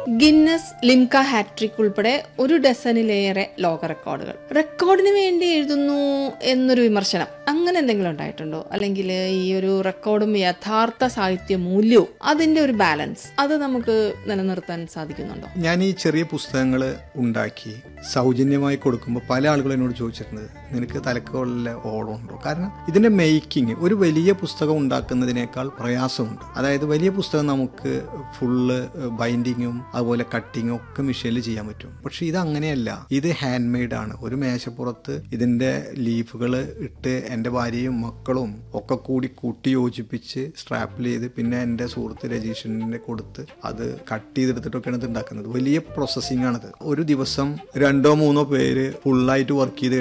Guinness Limca hat trick ഉൾപ്പെടെ ഒരു ഡസനിലേറെ ലോക റെക്കോർഡുകൾ റെക്കോർഡിന് വേണ്ടി എഴുതുന്നു എന്നൊരു വിമർശനം അങ്ങനെ എന്തെങ്കിലും ഉണ്ടായിട്ടുണ്ടോ അല്ലെങ്കിൽ ഈ ഒരു റെക്കോർഡും യഥാർത്ഥ സാഹിത്യ മൂല്യവും അതിന്റെ ഒരു ബാലൻസ് അത് നമുക്ക് നിലനിർത്താൻ സാധിക്കുന്നുണ്ടോ ഞാൻ ഈ ചെറിയ പുസ്തകങ്ങൾ ഉണ്ടാക്കി സൗജന്യമായി കൊടുക്കുമ്പോൾ പല ആളുകളും എന്നോട് ചോദിച്ചിട്ടുണ്ട് നിനക്ക് തലക്കുള്ള ഓളമുണ്ടോ കാരണം ഇതിന്റെ മേക്കിംഗ് ഒരു വലിയ പുസ്തകം ഉണ്ടാക്കുന്നതിനേക്കാൾ പ്രയാസമുണ്ട് അതായത് വലിയ പുസ്തകം നമുക്ക് ഫുള്ള് ബൈൻഡിങ്ങും അതുപോലെ കട്ടിങ്ങും ഒക്കെ മെഷീനിൽ ചെയ്യാൻ പറ്റും പക്ഷെ ഇത് അങ്ങനെയല്ല ഇത് ഹാൻഡ് മെയ്ഡ് ആണ് ഒരു മേശപ്പുറത്ത് ഇതിന്റെ ലീഫുകൾ ഇട്ട് എൻ്റെ ഭാര്യയും മക്കളും ഒക്കെ കൂടി കൂട്ടി യോജിപ്പിച്ച് സ്ട്രാപ്പിൽ ചെയ്ത് പിന്നെ എൻ്റെ സുഹൃത്ത് രജീഷിനെ കൊടുത്ത് അത് കട്ട് ചെയ്തെടുത്തിട്ടൊക്കെയാണ് ഇത് ഉണ്ടാക്കുന്നത് വലിയ പ്രോസസ്സിംഗ് ആണത് ഒരു ദിവസം രണ്ടോ മൂന്നോ പേര് ഫുള്ളായിട്ട് വർക്ക് ചെയ്ത്